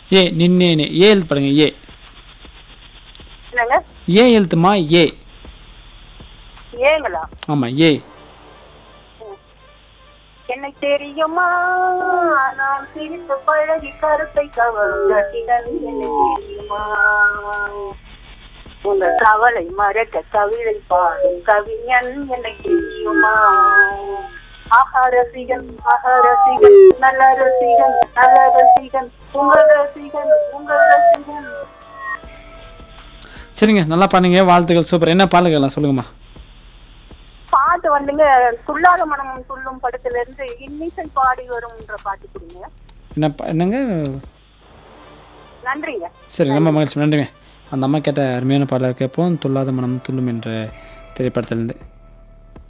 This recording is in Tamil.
ஏ நின்னேனே ஏ எழுத்து பாருங்க ஏ என்னங்க ஏ எழுத்துமா ஏ ஏங்களா ஆமாம் ஏ எனக்கு தெரியுமா நான் சிரித்து பழகி கருத்தை கவரும் ரசிகன் எனக்கு தெரியுமா உங்க கவலை மறக்க கவிதை பாடும் கவிஞன் எனக்கு தெரியுமா ஆஹா ரசிகன் ஆஹா ரசிகன் நல்ல ரசிகன் நல்ல ரசிகன் உங்கள் ரசிகன் உங்கள் ரசிகன் சரிங்க நல்லா பண்ணுங்க வாழ்த்துக்கள் சூப்பர் என்ன பாடல்கள்லாம் சொல்லுங்கம்மா பாட்டு வந்துங்க துள்ளாத மனம் துள்ளும் படத்துல இருந்து இன்னிசை பாடி வரும்ன்ற பாட்டு கொடுங்க என்ன பா- என்னங்க நன்றிங்க சரி ரொம்ப மகிழ்ச்சி நன்றிங்க அந்த அம்மா கேட்ட அருமையான பாடலை கேட்போம் துள்ளாத மனம் துள்ளும் என்ற திரைப்படத்திலிருந்து